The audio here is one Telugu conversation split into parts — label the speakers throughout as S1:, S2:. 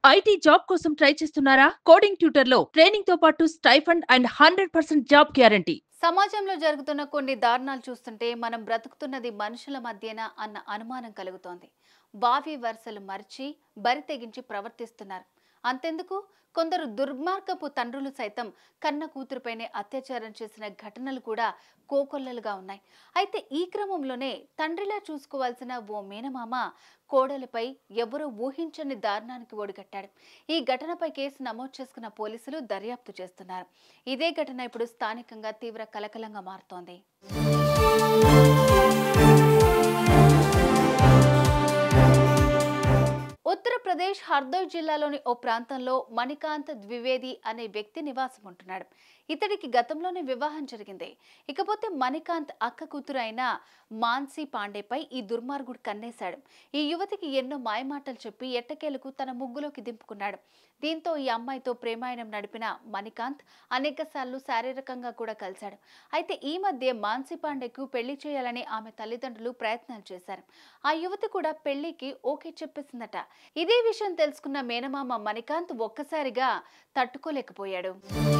S1: ఐటీ జాబ్ కోసం ట్రై చేస్తున్నారా కోడింగ్ ట్యూటర్ లో ట్రైనింగ్ తో పాటు stipend and hundred percent job guarantee
S2: సమాజంలో జరుగుతున్న కొన్ని దారుణాలు చూస్తుంటే మనం బ్రతుకుతున్నది మనుషుల మధ్యన అన్న అనుమానం కలుగుతోంది బావి వరుసలు మరిచి బరి తెగించి ప్రవర్తిస్తున్నారు అంతెందుకు కొందరు దుర్మార్గపు తండ్రులు సైతం కన్న కూతురుపైనే అత్యాచారం చేసిన ఘటనలు కూడా కోకొల్లలుగా ఉన్నాయి అయితే ఈ క్రమంలోనే తండ్రిలా చూసుకోవాల్సిన ఓ మేనమామ కోడలిపై ఎవరూ ఊహించని దారుణానికి ఒడిగట్టాడు ఈ ఘటనపై కేసు నమోదు చేసుకున్న పోలీసులు దర్యాప్తు చేస్తున్నారు ఇదే ఘటన ఇప్పుడు స్థానికంగా తీవ్ర కలకలంగా మారుతోంది ఉత్తరప్రదేశ్ హర్దోయ్ జిల్లాలోని ఓ ప్రాంతంలో మణికాంత్ ద్వివేది అనే వ్యక్తి నివాసం ఉంటున్నాడు ఇతడికి గతంలోనే వివాహం జరిగింది ఇకపోతే మణికాంత్ అక్క కూతురు అయిన మాన్సీ పాండేపై ఈ దుర్మార్గుడు కన్నేశాడు ఈ యువతికి ఎన్నో మాయమాటలు చెప్పి ఎట్టకేలకు తన ముగ్గులోకి దింపుకున్నాడు దీంతో ఈ అమ్మాయితో ప్రేమాయణం నడిపిన మణికాంత్ అనేకసార్లు శారీరకంగా కూడా కలిశాడు అయితే ఈ మధ్య మాన్సీ పాండేకు పెళ్లి చేయాలని ఆమె తల్లిదండ్రులు ప్రయత్నాలు చేశారు ఆ యువతి కూడా పెళ్లికి ఓకే చెప్పేసిందట ఇదే విషయం తెలుసుకున్న మేనమామ మణికాంత్ ఒక్కసారిగా తట్టుకోలేకపోయాడు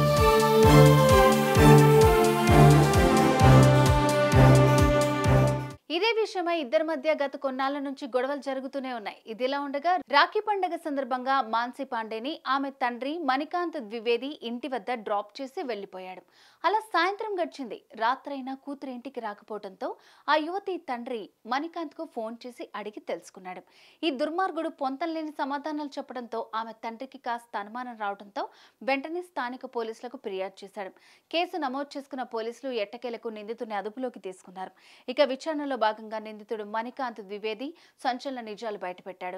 S2: ఇదే విషయమై ఇద్దరి మధ్య గత కొన్నాళ్ల నుంచి గొడవలు జరుగుతూనే ఉన్నాయి ఇదిలా ఉండగా రాఖీ పండగ సందర్భంగా మాన్సీ పాండేని ఆమె తండ్రి మణికాంత్ ద్వివేది ఇంటి వద్ద డ్రాప్ చేసి వెళ్లిపోయాడు అలా సాయంత్రం గడిచింది రాత్రైనా కూతురు ఇంటికి రాకపోవడంతో ఆ యువతి తండ్రి మణికాంత్ కు ఫోన్ చేసి అడిగి తెలుసుకున్నాడు ఈ దుర్మార్గుడు పొంతలేని సమాధానాలు చెప్పడంతో ఆమె తండ్రికి కాస్త అనుమానం రావడంతో వెంటనే స్థానిక పోలీసులకు ఫిర్యాదు చేశాడు కేసు నమోదు చేసుకున్న పోలీసులు ఎట్టకేలకు నిందితుని అదుపులోకి తీసుకున్నారు ఇక విచారణలో భాగంగా నిందితుడు మణికాంత్ ద్వివేది సంచలన నిజాలు బయటపెట్టాడు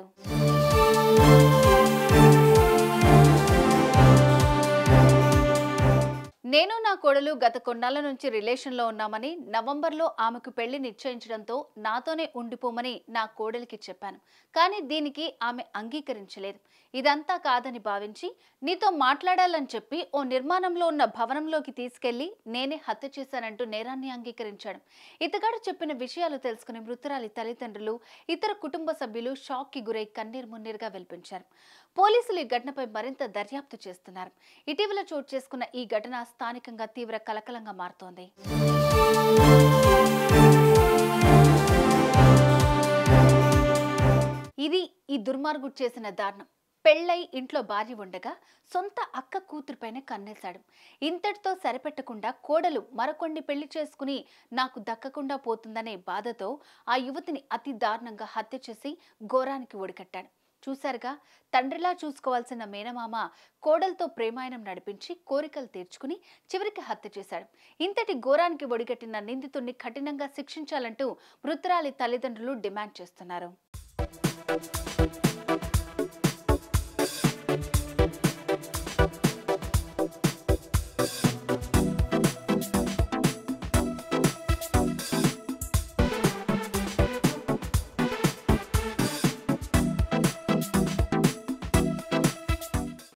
S2: నేను నా కోడలు గత కొన్నాళ్ల నుంచి రిలేషన్లో ఉన్నామని నవంబర్లో ఆమెకు పెళ్లి నిశ్చయించడంతో నాతోనే ఉండిపోమని నా కోడలికి చెప్పాను కానీ దీనికి ఆమె అంగీకరించలేదు ఇదంతా కాదని భావించి నీతో మాట్లాడాలని చెప్పి ఓ నిర్మాణంలో ఉన్న భవనంలోకి తీసుకెళ్లి నేనే హత్య చేశానంటూ నేరాన్ని అంగీకరించాడు ఇతగాడు చెప్పిన విషయాలు తెలుసుకుని మృతురాలి తల్లిదండ్రులు ఇతర కుటుంబ సభ్యులు షాక్కి గురై కన్నీరు మున్నీరుగా వెలిపించారు పోలీసులు ఈ ఘటనపై మరింత దర్యాప్తు చేస్తున్నారు ఇటీవల చోటు చేసుకున్న ఈ ఘటన స్థానికంగా తీవ్ర కలకలంగా మారుతోంది ఇది ఈ దుర్మార్గుడు చేసిన దారుణం పెళ్ళై ఇంట్లో భార్య ఉండగా సొంత అక్క కూతురుపైన కన్నేశాడు ఇంతటితో సరిపెట్టకుండా కోడలు మరొకొన్ని పెళ్లి చేసుకుని నాకు దక్కకుండా పోతుందనే బాధతో ఆ యువతిని అతి దారుణంగా హత్య చేసి ఘోరానికి ఒడికట్టాడు చూశారుగా తండ్రిలా చూసుకోవాల్సిన మేనమామ కోడలతో ప్రేమాయణం నడిపించి కోరికలు తీర్చుకుని చివరికి హత్య చేశాడు ఇంతటి ఘోరానికి ఒడిగట్టిన నిందితుడిని కఠినంగా శిక్షించాలంటూ మృతురాలి తల్లిదండ్రులు డిమాండ్ చేస్తున్నారు